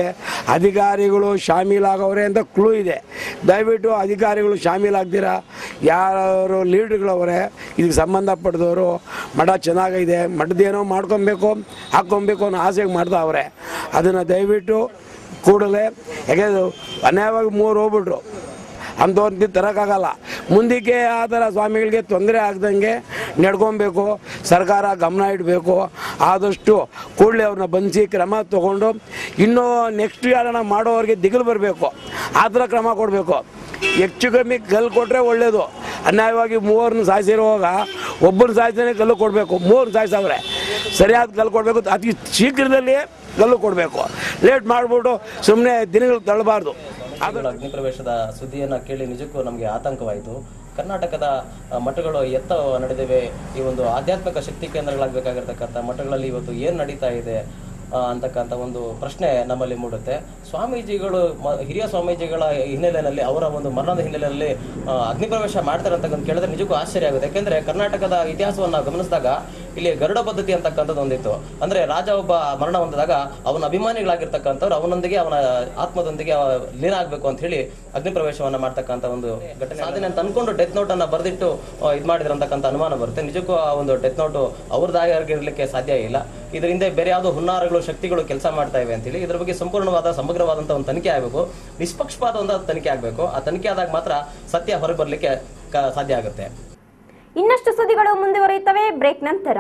ಅಧಿಕಾರಿಗಳು ಶಾಮೀಲಾಗವ್ರೆ ಅಂತ ಕ್ಲೂ ಇದೆ ದಯವಿಟ್ಟು ಅಧಿಕಾರಿಗಳು ಶಾಮೀಲಾಗ್ದಿರಾ ಯಾರು ಲೀಡ್ರ್ಗಳವರೆ ಇದಕ್ಕೆ ಸಂಬಂಧಪಟ್ಟದವರು ಮಠ ಚೆನ್ನಾಗಿದೆ ಮಠದೇನೋ ಮಾಡ್ಕೊಬೇಕು ಹಾಕ್ಕೊಬೇಕು ಅನ್ನೋ ಆಸೆಗೆ ಮಾಡ್ತಾವ್ರೆ ಅದನ್ನು ದಯವಿಟ್ಟು ಕೂಡಲೇ ಯಾಕೆಂದ್ರೆ ಅನ್ಯಾಯವಾಗಿ ಮೂರು ಹೋಗ್ಬಿಟ್ರು ಅಂಥವ್ರನ್ನ ತರೋಕ್ಕಾಗಲ್ಲ ಮುಂದಕ್ಕೆ ಆ ಥರ ಸ್ವಾಮಿಗಳಿಗೆ ತೊಂದರೆ ಆಗ್ದಂಗೆ ನಡ್ಕೊಬೇಕು ಸರ್ಕಾರ ಗಮನ ಇಡಬೇಕು ಆದಷ್ಟು ಕೂಡಲೇ ಅವ್ರನ್ನ ಬಂಧಿಸಿ ಕ್ರಮ ತಗೊಂಡು ಇನ್ನೂ ನೆಕ್ಸ್ಟ್ ಯಾರನ್ನ ಮಾಡೋರಿಗೆ ದಿಗಿಲು ಬರಬೇಕು ಆ ಥರ ಕ್ರಮ ಕೊಡಬೇಕು ಹೆಚ್ಚು ಕಮ್ಮಿ ಕಲ್ಲು ಕೊಟ್ಟರೆ ಒಳ್ಳೆಯದು ಅನ್ಯಾಯವಾಗಿ ಮೂವರನ್ನ ಸಾಯಿಸಿರುವಾಗ ಒಬ್ಬರು ಸಾಯಿಸಿದ್ರೆ ಕಲ್ಲು ಕೊಡಬೇಕು ಮೂವರು ಸಾಯಿಸವ್ರೆ ಸರಿಯಾದ ಕಲ್ಲು ಕೊಡಬೇಕು ಅತಿ ಶೀಘ್ರದಲ್ಲಿ ಕಲ್ಲು ಕೊಡಬೇಕು ಲೇಟ್ ಮಾಡಿಬಿಟ್ಟು ಸುಮ್ಮನೆ ದಿನಗಳು ತಳ್ಳಬಾರ್ದು ಶ್ರೀಗಳ ಅಗ್ನಿ ಪ್ರವೇಶದ ಸುದ್ದಿಯನ್ನು ಕೇಳಿ ನಿಜಕ್ಕೂ ನಮಗೆ ಆತಂಕವಾಯಿತು ಕರ್ನಾಟಕದ ಆ, ಮಠಗಳು ಎತ್ತ ನಡೆದಿವೆ ಈ ಒಂದು ಆಧ್ಯಾತ್ಮಿಕ ಶಕ್ತಿ ಕೇಂದ್ರಗಳಾಗಬೇಕಾಗಿರ್ತಕ್ಕಂಥ ಮಠಗಳಲ್ಲಿ ಇವತ್ತು ಏನು ನಡೀತಾ ಇದೆ ಆ, ಅಂತಕ್ಕಂಥ ಒಂದು ಪ್ರಶ್ನೆ ನಮ್ಮಲ್ಲಿ ಮೂಡುತ್ತೆ ಸ್ವಾಮೀಜಿಗಳು ಮ- ಹಿರಿಯ ಸ್ವಾಮೀಜಿಗಳ ಹಿನ್ನೆಲೆಯಲ್ಲಿ ಅವರ ಒಂದು ಮರಣದ ಹಿನ್ನೆಲೆಯಲ್ಲಿ ಆ, ಅಗ್ನಿ ಪ್ರವೇಶ ಮಾಡ್ತಾರೆ ಅಂತಕ್ಕಂಥ ಕೇಳಿದ್ರೆ ನಿಜಕ್ಕೂ ಆಶ್ಚರ್ಯ ಆಗುತ್ತೆ ಯಾಕೆಂದ್ರೆ ಕರ್ನಾಟಕದ ಇತಿಹಾಸವನ್ನು ಗಮನಿಸಿದಾಗ ಇಲ್ಲಿ ಗರುಡ ಪದ್ಧತಿ ಅಂತಕ್ಕಂಥದ್ದು ಒಂದಿತ್ತು ಅಂದ್ರೆ ರಾಜ ಒಬ್ಬ ಮರಣ ಹೊಂದಿದಾಗ ಅವನ ಅಭಿಮಾನಿಗಳಾಗಿರ್ತಕ್ಕಂಥವ್ರು ಅವನೊಂದಿಗೆ ಅವನ ಆತ್ಮದೊಂದಿಗೆ ಅವ ಲೀನ ಆಗ್ಬೇಕು ಅಂತ ಹೇಳಿ ಅಗ್ನಿ ಪ್ರವೇಶವನ್ನ ಮಾಡ್ತಕ್ಕಂಥ ಒಂದು ಘಟನೆ ಸಾಧನೆ ಅಂತ ಅನ್ಕೊಂಡು ಡೆತ್ ನೋಟ್ ಅನ್ನ ಬರೆದಿಟ್ಟು ಇದ್ ಮಾಡಿದ್ರು ಅಂತಕ್ಕಂಥ ಅನುಮಾನ ಬರುತ್ತೆ ನಿಜಕ್ಕೂ ಆ ಒಂದು ಡೆತ್ ನೋಟ್ ಅವ್ರದ್ದಾಗಿರ್ಲಿಕ್ಕೆ ಸಾಧ್ಯ ಇಲ್ಲ ಇದರಿಂದ ಬೇರೆ ಯಾವುದೋ ಹುನ್ನಾರಗಳು ಶಕ್ತಿಗಳು ಕೆಲಸ ಮಾಡ್ತಾ ಇವೆ ಅಂತೇಳಿ ಇದ್ರ ಬಗ್ಗೆ ಸಂಪೂರ್ಣವಾದ ಸಮಗ್ರವಾದಂತಹ ಒಂದು ತನಿಖೆ ಆಗಬೇಕು ನಿಷ್ಪಕ್ಷಪಾತ ಒಂದು ತನಿಖೆ ಆಗಬೇಕು ಆ ತನಿಖೆ ಆದಾಗ ಮಾತ್ರ ಸತ್ಯ ಹೊರಗೆ ಬರ್ಲಿಕ್ಕೆ ಕ- ಸಾಧ್ಯ ಆಗುತ್ತೆ ಇನ್ನಷ್ಟು ಸುದ್ದಿಗಳು ಮುಂದುವರಿಯುತ್ತವೆ ಬ್ರೇಕ್ ನಂತರ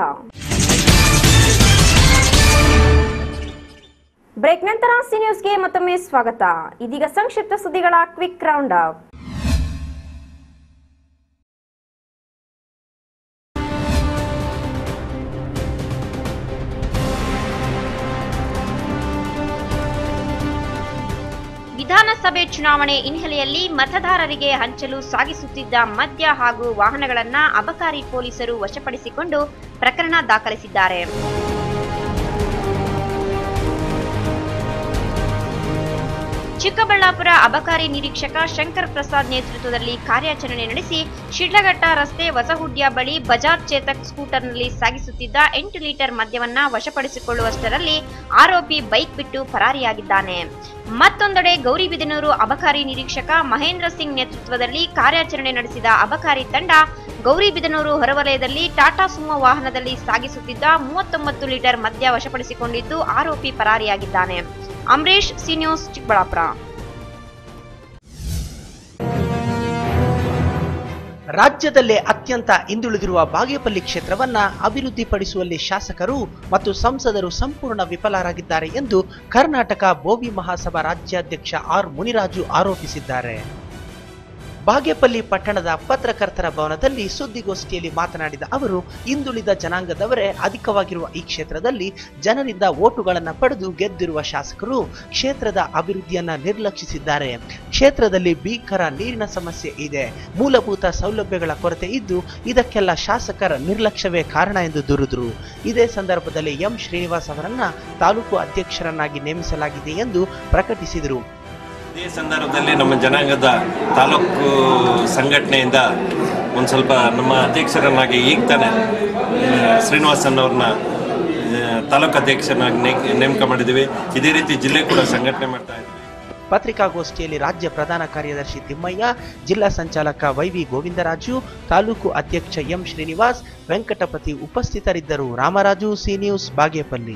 ಬ್ರೇಕ್ ನಂತರ ಸಿ ನ್ಯೂಸ್ಗೆ ಮತ್ತೊಮ್ಮೆ ಸ್ವಾಗತ ಇದೀಗ ಸಂಕ್ಷಿಪ್ತ ಸುದ್ದಿಗಳ ಕ್ವಿಕ್ ರೌಂಡ್ ಅಪ್ ವಿಧಾನಸಭೆ ಚುನಾವಣೆ ಹಿನ್ನೆಲೆಯಲ್ಲಿ ಮತದಾರರಿಗೆ ಹಂಚಲು ಸಾಗಿಸುತ್ತಿದ್ದ ಮದ್ಯ ಹಾಗೂ ವಾಹನಗಳನ್ನ ಅಬಕಾರಿ ಪೊಲೀಸರು ವಶಪಡಿಸಿಕೊಂಡು ಪ್ರಕರಣ ದಾಖಲಿಸಿದ್ದಾರೆ ಚಿಕ್ಕಬಳ್ಳಾಪುರ ಅಬಕಾರಿ ನಿರೀಕ್ಷಕ ಶಂಕರ್ ಪ್ರಸಾದ್ ನೇತೃತ್ವದಲ್ಲಿ ಕಾರ್ಯಾಚರಣೆ ನಡೆಸಿ ಶಿಡ್ಲಘಟ್ಟ ರಸ್ತೆ ಹೊಸಹುಡ್ಯ ಬಳಿ ಬಜಾಜ್ ಚೇತಕ್ ಸ್ಕೂಟರ್ನಲ್ಲಿ ಸಾಗಿಸುತ್ತಿದ್ದ ಎಂಟು ಲೀಟರ್ ಮದ್ಯವನ್ನ ವಶಪಡಿಸಿಕೊಳ್ಳುವಷ್ಟರಲ್ಲಿ ಆರೋಪಿ ಬೈಕ್ ಬಿಟ್ಟು ಪರಾರಿಯಾಗಿದ್ದಾನೆ ಮತ್ತೊಂದೆಡೆ ಗೌರಿಬಿದನೂರು ಅಬಕಾರಿ ನಿರೀಕ್ಷಕ ಮಹೇಂದ್ರ ಸಿಂಗ್ ನೇತೃತ್ವದಲ್ಲಿ ಕಾರ್ಯಾಚರಣೆ ನಡೆಸಿದ ಅಬಕಾರಿ ತಂಡ ಗೌರಿಬಿದನೂರು ಹೊರವಲಯದಲ್ಲಿ ಟಾಟಾ ಸುಮೋ ವಾಹನದಲ್ಲಿ ಸಾಗಿಸುತ್ತಿದ್ದ ಮೂವತ್ತೊಂಬತ್ತು ಲೀಟರ್ ಮದ್ಯ ವಶಪಡಿಸಿಕೊಂಡಿದ್ದು ಆರೋಪಿ ಪರಾರಿಯಾಗಿದ್ದಾನೆ ಅಂಬರೀಶ್ ಸಿ ನ್ಯೂಸ್ ಚಿಕ್ಕಬಳ್ಳಾಪುರ ರಾಜ್ಯದಲ್ಲೇ ಅತ್ಯಂತ ಹಿಂದುಳಿದಿರುವ ಬಾಗೇಪಲ್ಲಿ ಕ್ಷೇತ್ರವನ್ನ ಅಭಿವೃದ್ಧಿಪಡಿಸುವಲ್ಲಿ ಶಾಸಕರು ಮತ್ತು ಸಂಸದರು ಸಂಪೂರ್ಣ ವಿಫಲರಾಗಿದ್ದಾರೆ ಎಂದು ಕರ್ನಾಟಕ ಬೋವಿ ಮಹಾಸಭಾ ರಾಜ್ಯಾಧ್ಯಕ್ಷ ಆರ್ ಮುನಿರಾಜು ಆರೋಪಿಸಿದ್ದಾರೆ ಬಾಗೇಪಲ್ಲಿ ಪಟ್ಟಣದ ಪತ್ರಕರ್ತರ ಭವನದಲ್ಲಿ ಸುದ್ದಿಗೋಷ್ಠಿಯಲ್ಲಿ ಮಾತನಾಡಿದ ಅವರು ಹಿಂದುಳಿದ ಜನಾಂಗದವರೇ ಅಧಿಕವಾಗಿರುವ ಈ ಕ್ಷೇತ್ರದಲ್ಲಿ ಜನರಿಂದ ಓಟುಗಳನ್ನು ಪಡೆದು ಗೆದ್ದಿರುವ ಶಾಸಕರು ಕ್ಷೇತ್ರದ ಅಭಿವೃದ್ಧಿಯನ್ನ ನಿರ್ಲಕ್ಷಿಸಿದ್ದಾರೆ ಕ್ಷೇತ್ರದಲ್ಲಿ ಭೀಕರ ನೀರಿನ ಸಮಸ್ಯೆ ಇದೆ ಮೂಲಭೂತ ಸೌಲಭ್ಯಗಳ ಕೊರತೆ ಇದ್ದು ಇದಕ್ಕೆಲ್ಲ ಶಾಸಕರ ನಿರ್ಲಕ್ಷ್ಯವೇ ಕಾರಣ ಎಂದು ದೂರಿದ್ರು ಇದೇ ಸಂದರ್ಭದಲ್ಲಿ ಎಂ ಶ್ರೀನಿವಾಸ್ ಅವರನ್ನ ತಾಲೂಕು ಅಧ್ಯಕ್ಷರನ್ನಾಗಿ ನೇಮಿಸಲಾಗಿದೆ ಎಂದು ಪ್ರಕಟಿಸಿದರು ಇದೇ ಸಂದರ್ಭದಲ್ಲಿ ನಮ್ಮ ಜನಾಂಗದ ತಾಲೂಕು ಸಂಘಟನೆಯಿಂದ ಒಂದು ಸ್ವಲ್ಪ ನಮ್ಮ ಅಧ್ಯಕ್ಷರನ್ನಾಗಿ ಈಗ ತಾನೆ ಆ, ಶ್ರೀನಿವಾಸನ್ ಅವ್ರನ್ನ ಆ, ತಾಲೂಕು ಅಧ್ಯಕ್ಷರನ್ನಾಗಿ ನೇ- ನೇಮಕ ಮಾಡಿದ್ದೀವಿ ಇದೇ ರೀತಿ ಜಿಲ್ಲೆ ಕೂಡ ಸಂಘಟನೆ ಮಾಡ್ತಾ ಇದ್ದೀವಿ ಪತ್ರಿಕಾಗೋಷ್ಠಿಯಲ್ಲಿ ರಾಜ್ಯ ಪ್ರಧಾನ ಕಾರ್ಯದರ್ಶಿ ತಿಮ್ಮಯ್ಯ ಜಿಲ್ಲಾ ಸಂಚಾಲಕ ವೈವಿ ಗೋವಿಂದರಾಜು ತಾಲೂಕು ಅಧ್ಯಕ್ಷ ಎಂ ಶ್ರೀನಿವಾಸ್ ವೆಂಕಟಪತಿ ಉಪಸ್ಥಿತರಿದ್ದರು ರಾಮರಾಜು ಸಿ ನ್ಯೂಸ್ ಬಾಗೇಪಲ್ಲಿ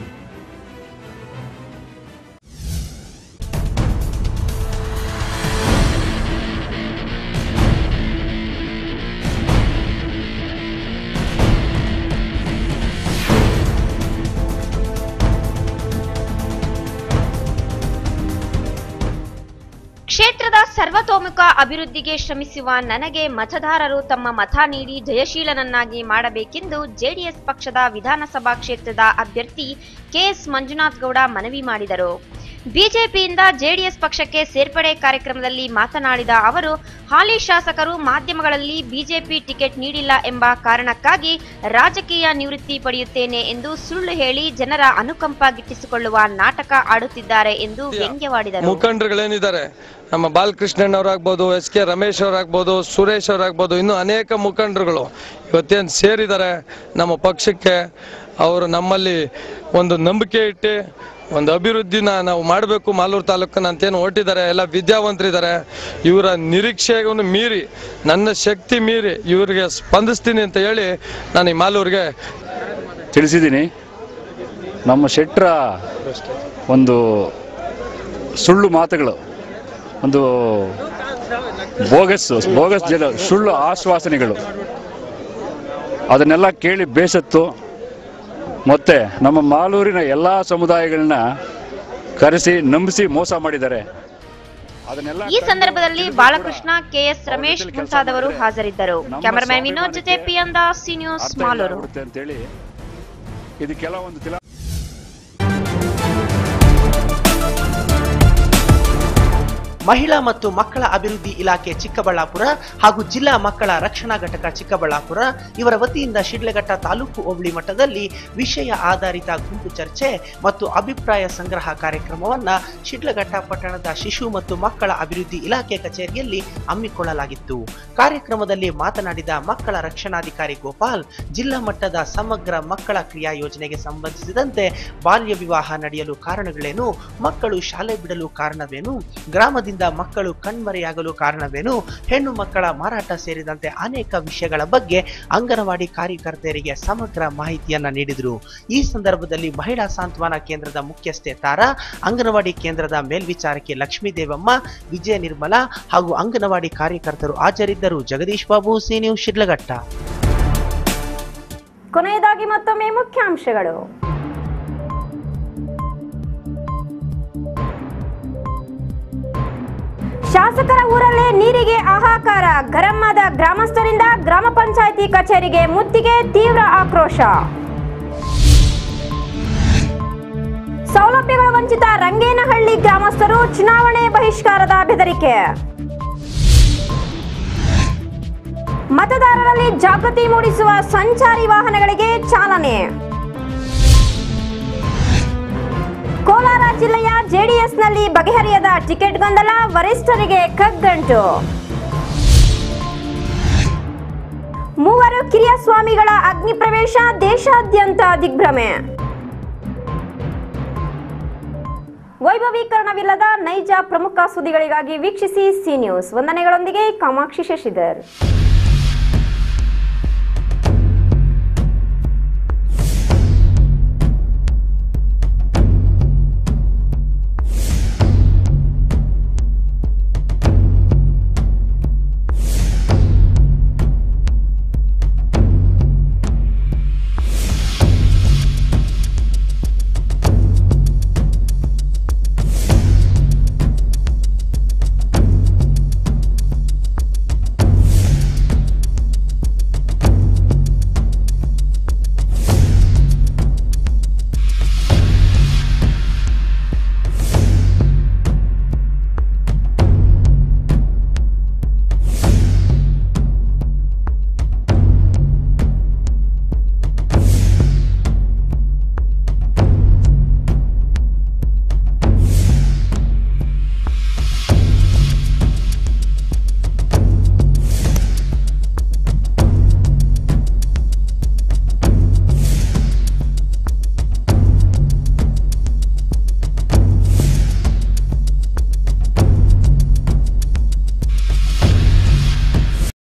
ಕ್ಷೇತ್ರದ ಸರ್ವತೋಮುಖ ಅಭಿವೃದ್ಧಿಗೆ ಶ್ರಮಿಸುವ ನನಗೆ ಮತದಾರರು ತಮ್ಮ ಮತ ನೀಡಿ ಜಯಶೀಲನನ್ನಾಗಿ ಮಾಡಬೇಕೆಂದು ಜೆಡಿಎಸ್ ಪಕ್ಷದ ವಿಧಾನಸಭಾ ಕ್ಷೇತ್ರದ ಅಭ್ಯರ್ಥಿ ಕೆಎಸ್ ಮಂಜುನಾಥ್ ಗೌಡ ಮನವಿ ಮಾಡಿದರು ಬಿಜೆಪಿಯಿಂದ ಜೆಡಿಎಸ್ ಪಕ್ಷಕ್ಕೆ ಸೇರ್ಪಡೆ ಕಾರ್ಯಕ್ರಮದಲ್ಲಿ ಮಾತನಾಡಿದ ಅವರು ಹಾಲಿ ಶಾಸಕರು ಮಾಧ್ಯಮಗಳಲ್ಲಿ ಬಿಜೆಪಿ ಟಿಕೆಟ್ ನೀಡಿಲ್ಲ ಎಂಬ ಕಾರಣಕ್ಕಾಗಿ ರಾಜಕೀಯ ನಿವೃತ್ತಿ ಪಡೆಯುತ್ತೇನೆ ಎಂದು ಸುಳ್ಳು ಹೇಳಿ ಜನರ ಅನುಕಂಪ ಗಿಟ್ಟಿಸಿಕೊಳ್ಳುವ ನಾಟಕ ಆಡುತ್ತಿದ್ದಾರೆ ಎಂದು ವ್ಯಂಗ್ಯವಾಡಿದರು ಮುಖಂಡರುಗಳೇನಿದ್ದಾರೆ ನಮ್ಮ ಬಾಲಕೃಷ್ಣಣ್ಣವರಾಗ್ಬೋದು ಎಸ್ ಕೆ ರಮೇಶ್ ಅವರಾಗ್ಬೋದು ಸುರೇಶ್ ಅವರಾಗ್ಬೋದು ಇನ್ನೂ ಅನೇಕ ಮುಖಂಡರುಗಳು ಇವತ್ತೇನು ಸೇರಿದ್ದಾರೆ ನಮ್ಮ ಪಕ್ಷಕ್ಕೆ ಅವರು ನಮ್ಮಲ್ಲಿ ಒಂದು ನಂಬಿಕೆ ಇಟ್ಟು ಒಂದು ಅಭಿವೃದ್ಧಿನ ನಾವು ಮಾಡಬೇಕು ಮಾಲೂರು ತಾಲೂಕನ್ನ ಅಂತೇನು ಹೊರಟಿದ್ದಾರೆ ಎಲ್ಲ ವಿದ್ಯಾವಂತರಿದ್ದಾರೆ ಇವರ ನಿರೀಕ್ಷೆಯನ್ನು ಮೀರಿ ನನ್ನ ಶಕ್ತಿ ಮೀರಿ ಇವರಿಗೆ ಸ್ಪಂದಿಸ್ತೀನಿ ಅಂತ ಹೇಳಿ ನಾನು ಈ ಮಾಲೂರಿಗೆ ತಿಳಿಸಿದ್ದೀನಿ ನಮ್ಮ ಶೆಟ್ರ ಒಂದು ಸುಳ್ಳು ಮಾತುಗಳು ಒಂದು ಬೋಗಸ್ ಬೋಗಸ್ ಜನ ಸುಳ್ಳು ಆಶ್ವಾಸನೆಗಳು ಅದನ್ನೆಲ್ಲ ಕೇಳಿ ಬೇಸತ್ತು ಮತ್ತೆ ನಮ್ಮ ಮಾಲೂರಿನ ಎಲ್ಲ ಸಮುದಾಯಗಳನ್ನ ಕರೆಸಿ ನಂಬಿಸಿ ಮೋಸ ಮಾಡಿದ್ದಾರೆ ಅದನ್ನೆಲ್ಲ ಈ ಸಂದರ್ಭದಲ್ಲಿ ಬಾಲಕೃಷ್ಣ ಕೆಎಸ್ ರಮೇಶ್ ಮುಂತಾದವರು ಹಾಜರಿದ್ದರು ಕ್ಯಾಮರಾಮ್ಯಾನ್ ವಿನೋದ್ ಜೊತೆ ಪಿಯನ್ ದಾಸ್ ಸಿ ನ್ಯೂಸ್ ಅರ್ಥ ಮಾಲೂರು ಆಗುತ್ತೆ ಅಂತೇಳಿ ಇದಕ್ಕೆಲ್ಲ ಒಂದು ತಿಲ ಮಹಿಳಾ ಮತ್ತು ಮಕ್ಕಳ ಅಭಿವೃದ್ಧಿ ಇಲಾಖೆ ಚಿಕ್ಕಬಳ್ಳಾಪುರ ಹಾಗೂ ಜಿಲ್ಲಾ ಮಕ್ಕಳ ರಕ್ಷಣಾ ಘಟಕ ಚಿಕ್ಕಬಳ್ಳಾಪುರ ಇವರ ವತಿಯಿಂದ ಶಿಡ್ಲಘಟ್ಟ ತಾಲೂಕು ಹೋಬಳಿ ಮಟ್ಟದಲ್ಲಿ ವಿಷಯ ಆಧಾರಿತ ಗುಂಪು ಚರ್ಚೆ ಮತ್ತು ಅಭಿಪ್ರಾಯ ಸಂಗ್ರಹ ಕಾರ್ಯಕ್ರಮವನ್ನ ಶಿಡ್ಲಘಟ್ಟ ಪಟ್ಟಣದ ಶಿಶು ಮತ್ತು ಮಕ್ಕಳ ಅಭಿವೃದ್ಧಿ ಇಲಾಖೆ ಕಚೇರಿಯಲ್ಲಿ ಹಮ್ಮಿಕೊಳ್ಳಲಾಗಿತ್ತು ಕಾರ್ಯಕ್ರಮದಲ್ಲಿ ಮಾತನಾಡಿದ ಮಕ್ಕಳ ರಕ್ಷಣಾಧಿಕಾರಿ ಗೋಪಾಲ್ ಜಿಲ್ಲಾ ಮಟ್ಟದ ಸಮಗ್ರ ಮಕ್ಕಳ ಕ್ರಿಯಾ ಯೋಜನೆಗೆ ಸಂಬಂಧಿಸಿದಂತೆ ಬಾಲ್ಯ ವಿವಾಹ ನಡೆಯಲು ಕಾರಣಗಳೇನು ಮಕ್ಕಳು ಶಾಲೆ ಬಿಡಲು ಕಾರಣವೇನು ಗ್ರಾಮದಿಂದ ಮಕ್ಕಳು ಕಣ್ಮರೆಯಾಗಲು ಕಾರಣವೇನು ಹೆಣ್ಣು ಮಕ್ಕಳ ಮಾರಾಟ ಸೇರಿದಂತೆ ಅನೇಕ ವಿಷಯಗಳ ಬಗ್ಗೆ ಅಂಗನವಾಡಿ ಕಾರ್ಯಕರ್ತೆಯರಿಗೆ ಸಮಗ್ರ ಮಾಹಿತಿಯನ್ನ ನೀಡಿದರು ಈ ಸಂದರ್ಭದಲ್ಲಿ ಮಹಿಳಾ ಸಾಂತ್ವನ ಕೇಂದ್ರದ ಮುಖ್ಯಸ್ಥೆ ತಾರಾ ಅಂಗನವಾಡಿ ಕೇಂದ್ರದ ಮೇಲ್ವಿಚಾರಕಿ ಲಕ್ಷ್ಮೀ ದೇವಮ್ಮ ವಿಜಯ ನಿರ್ಮಲಾ ಹಾಗೂ ಅಂಗನವಾಡಿ ಕಾರ್ಯಕರ್ತರು ಹಾಜರಿದ್ದರು ಜಗದೀಶ್ ಬಾಬು ಸಿ ನ್ಯೂಸ್ ಶಿಡ್ಲಘಟ್ಟ ಕೊನೆಯದಾಗಿ ಮತ್ತೊಮ್ಮೆ ಮುಖ್ಯಾಂಶಗಳು ಶಾಸಕರ ಊರಲ್ಲೇ ನೀರಿಗೆ ಹಾಹಾಕಾರ ಗರಮ್ಮದ ಗ್ರಾಮಸ್ಥರಿಂದ ಗ್ರಾಮ ಪಂಚಾಯಿತಿ ಕಚೇರಿಗೆ ಮುತ್ತಿಗೆ ತೀವ್ರ ಆಕ್ರೋಶ ಸೌಲಭ್ಯಗಳ ವಂಚಿತ ರಂಗೇನಹಳ್ಳಿ ಗ್ರಾಮಸ್ಥರು ಚುನಾವಣೆ ಬಹಿಷ್ಕಾರದ ಬೆದರಿಕೆ ಮತದಾರರಲ್ಲಿ ಜಾಗೃತಿ ಮೂಡಿಸುವ ಸಂಚಾರಿ ವಾಹನಗಳಿಗೆ ಚಾಲನೆ ಕೋಲಾರ ಜಿಲ್ಲೆಯ ಜೆಡಿಎಸ್ನಲ್ಲಿ ಬಗೆಹರಿಯದ ಟಿಕೆಟ್ ಗೊಂದಲ ವರಿಷ್ಠರಿಗೆ ಕಗ್ಗಂಟು ಮೂವರು ಕಿರಿಯ ಸ್ವಾಮಿಗಳ ಅಗ್ನಿ ಪ್ರವೇಶ ದೇಶಾದ್ಯಂತ ದಿಗ್ಭ್ರಮೆ ವೈಭವೀಕರಣವಿಲ್ಲದ ನೈಜ ಪ್ರಮುಖ ಸುದ್ದಿಗಳಿಗಾಗಿ ವೀಕ್ಷಿಸಿ ಸಿ ನ್ಯೂಸ್ ವಂದನೆಗಳೊಂದಿಗೆ ಕಾಮಾಕ್ಷಿ ಶಶಿಧರ್